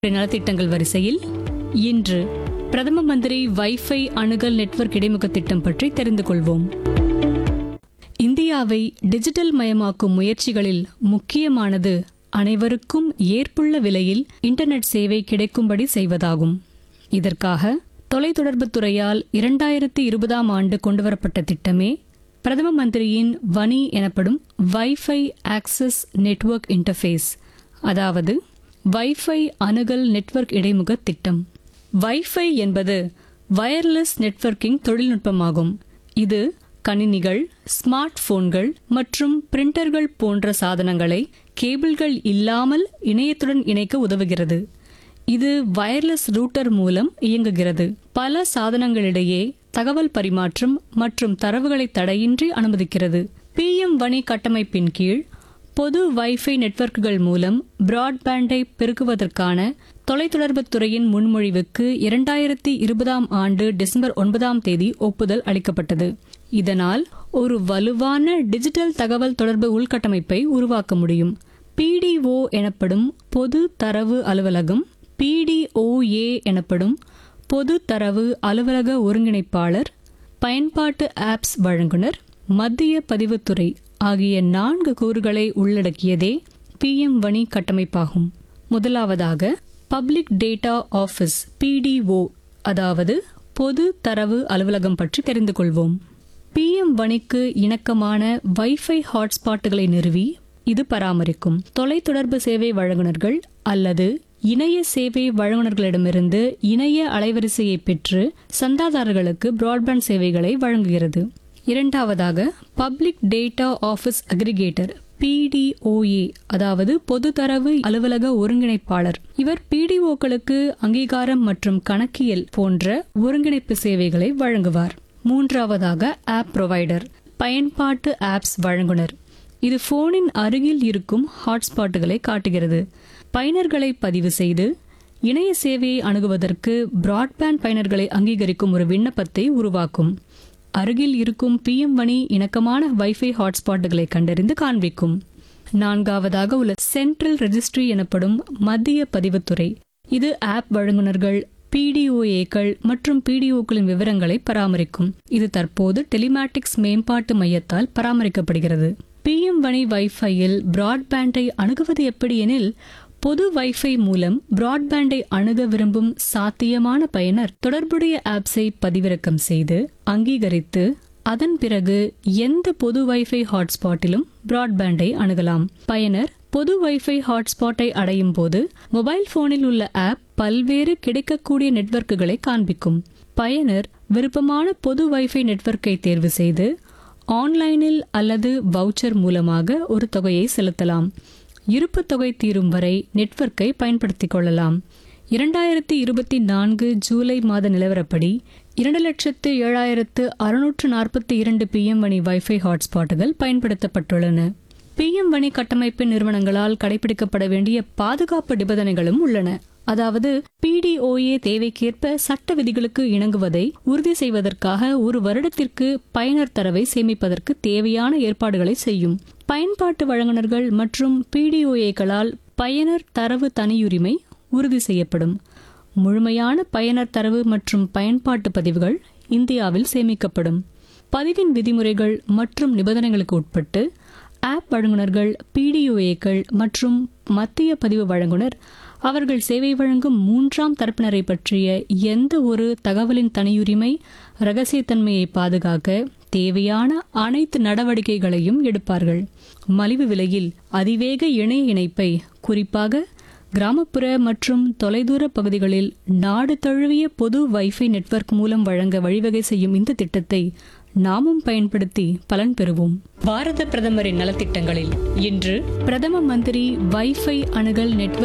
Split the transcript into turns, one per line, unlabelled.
நலத்திட்டங்கள் வரிசையில் இன்று பிரதம மந்திரி வைஃபை அணுகல் நெட்வொர்க் இடைமுக திட்டம் பற்றி தெரிந்து கொள்வோம் இந்தியாவை டிஜிட்டல் மயமாக்கும் முயற்சிகளில் முக்கியமானது அனைவருக்கும் ஏற்புள்ள விலையில் இன்டர்நெட் சேவை கிடைக்கும்படி செய்வதாகும் இதற்காக தொலைத்தொடர்புத் துறையால் இரண்டாயிரத்தி இருபதாம் ஆண்டு கொண்டுவரப்பட்ட திட்டமே பிரதம மந்திரியின் வனி எனப்படும் வைஃபை ஆக்சஸ் நெட்வொர்க் இன்டர்ஃபேஸ் அதாவது வைஃபை அணுகல் நெட்வொர்க் இடைமுக திட்டம் வைஃபை என்பது வயர்லெஸ் நெட்வொர்க்கிங் தொழில்நுட்பமாகும் இது கணினிகள் ஸ்மார்ட் போன்கள் மற்றும் பிரிண்டர்கள் போன்ற சாதனங்களை கேபிள்கள் இல்லாமல் இணையத்துடன் இணைக்க உதவுகிறது இது வயர்லெஸ் ரூட்டர் மூலம் இயங்குகிறது பல சாதனங்களிடையே தகவல் பரிமாற்றம் மற்றும் தரவுகளை தடையின்றி அனுமதிக்கிறது பிஎம் வணி கட்டமைப்பின் கீழ் பொது வைஃபை நெட்வொர்க்குகள் மூலம் பிராட்பேண்டை பெருக்குவதற்கான தொலைத்தொடர்புத் துறையின் முன்மொழிவுக்கு இரண்டாயிரத்தி இருபதாம் ஆண்டு டிசம்பர் ஒன்பதாம் தேதி ஒப்புதல் அளிக்கப்பட்டது இதனால் ஒரு வலுவான டிஜிட்டல் தகவல் தொடர்பு உள்கட்டமைப்பை உருவாக்க முடியும் பிடிஓ எனப்படும் பொது தரவு அலுவலகம் பிடிஓஏ எனப்படும் பொது தரவு அலுவலக ஒருங்கிணைப்பாளர் பயன்பாட்டு ஆப்ஸ் வழங்குனர் மத்திய பதிவுத்துறை ஆகிய நான்கு கூறுகளை உள்ளடக்கியதே பிஎம் வணி கட்டமைப்பாகும் முதலாவதாக பப்ளிக் டேட்டா ஆஃபீஸ் பிடிஓ அதாவது பொது தரவு அலுவலகம் பற்றி தெரிந்து கொள்வோம் பிஎம் வணிக்கு இணக்கமான வைஃபை ஹாட்ஸ்பாட்டுகளை நிறுவி இது பராமரிக்கும் தொலைத்தொடர்பு சேவை வழங்குனர்கள் அல்லது இணைய சேவை வழங்குனர்களிடமிருந்து இணைய அலைவரிசையை பெற்று சந்தாதாரர்களுக்கு பிராட்பேண்ட் சேவைகளை வழங்குகிறது இரண்டாவதாக public data office aggregator PDOA அதாவது பொது தரவு அலுவலக ஒருங்கிணைப்பாளர் இவர் பிடிஓக்களுக்கு அங்கீகாரம் மற்றும் கணக்கியல் போன்ற ஒருங்கிணைப்பு சேவைகளை வழங்குவார் மூன்றாவதாக ஆப் ப்ரொவைடர் பயன்பாட்டு ஆப்ஸ் வழங்குனர் இது போனின் அருகில் இருக்கும் ஹாட்ஸ்பாட்டுகளை காட்டுகிறது பயனர்களை பதிவு செய்து இணைய சேவையை அணுகுவதற்கு பிராட்பேண்ட் பயனர்களை அங்கீகரிக்கும் ஒரு விண்ணப்பத்தை உருவாக்கும் அருகில் இருக்கும் பிஎம் வணி இணக்கமான வைஃபை ஹாட்ஸ்பாட்டுகளை கண்டறிந்து காண்பிக்கும் நான்காவதாக உள்ள சென்ட்ரல் ரெஜிஸ்ட்ரி எனப்படும் மத்திய பதிவுத்துறை இது ஆப் வழங்குனர்கள் பிடிஓஏக்கள் மற்றும் பிடிஓக்களின் விவரங்களை பராமரிக்கும் இது தற்போது டெலிமேட்டிக்ஸ் மேம்பாட்டு மையத்தால் பராமரிக்கப்படுகிறது பிஎம் வணி வைஃபையில் பிராட்பேண்டை அணுகுவது எப்படி எனில் பொது வைஃபை மூலம் பிராட்பேண்டை அணுக விரும்பும் சாத்தியமான பயனர் தொடர்புடைய ஆப்ஸை பதிவிறக்கம் செய்து அங்கீகரித்து அதன் பிறகு எந்த பொது வைஃபை ஹாட்ஸ்பாட்டிலும் பிராட்பேண்டை அணுகலாம் பயனர் பொது வைஃபை ஹாட்ஸ்பாட்டை அடையும் போது மொபைல் போனில் உள்ள ஆப் பல்வேறு கிடைக்கக்கூடிய நெட்வொர்க்குகளை காண்பிக்கும் பயனர் விருப்பமான பொது வைஃபை நெட்வொர்க்கை தேர்வு செய்து ஆன்லைனில் அல்லது வவுச்சர் மூலமாக ஒரு தொகையை செலுத்தலாம் இருப்பு தொகை தீரும் வரை நெட்வொர்க்கை பயன்படுத்திக் கொள்ளலாம் இரண்டாயிரத்தி இருபத்தி நான்கு ஜூலை மாத நிலவரப்படி இரண்டு லட்சத்து ஏழாயிரத்து அறுநூற்று நாற்பத்தி இரண்டு பிஎம் வணி வைஃபை ஹாட்ஸ்பாட்டுகள் பயன்படுத்தப்பட்டுள்ளன பிஎம் வணி கட்டமைப்பு நிறுவனங்களால் கடைபிடிக்கப்பட வேண்டிய பாதுகாப்பு நிபந்தனைகளும் உள்ளன அதாவது பிடிஓஏ தேவைக்கேற்ப சட்ட விதிகளுக்கு இணங்குவதை உறுதி செய்வதற்காக ஒரு வருடத்திற்கு பயனர் தரவை சேமிப்பதற்கு தேவையான ஏற்பாடுகளை செய்யும் பயன்பாட்டு வழங்குனர்கள் மற்றும் பிடிஓஏக்களால் பயனர் தரவு தனியுரிமை உறுதி செய்யப்படும் முழுமையான பயனர் தரவு மற்றும் பயன்பாட்டு பதிவுகள் இந்தியாவில் சேமிக்கப்படும் பதிவின் விதிமுறைகள் மற்றும் நிபந்தனைகளுக்கு உட்பட்டு ஆப் வழங்குனர்கள் பிடிஓஏக்கள் மற்றும் மத்திய பதிவு வழங்குனர் அவர்கள் சேவை வழங்கும் மூன்றாம் தரப்பினரை பற்றிய எந்த ஒரு தகவலின் தனியுரிமை ரகசியத்தன்மையை பாதுகாக்க தேவையான அனைத்து நடவடிக்கைகளையும் எடுப்பார்கள் மலிவு விலையில் அதிவேக இணைய இணைப்பை குறிப்பாக கிராமப்புற மற்றும் தொலைதூர பகுதிகளில் நாடு தழுவிய பொது வைஃபை நெட்வொர்க் மூலம் வழங்க வழிவகை செய்யும் இந்த திட்டத்தை நாமும் பயன்படுத்தி பலன் பெறுவோம் பாரத பிரதமரின் நலத்திட்டங்களில் இன்று பிரதம மந்திரி வைஃபை அணுகல் நெட்வொர்க்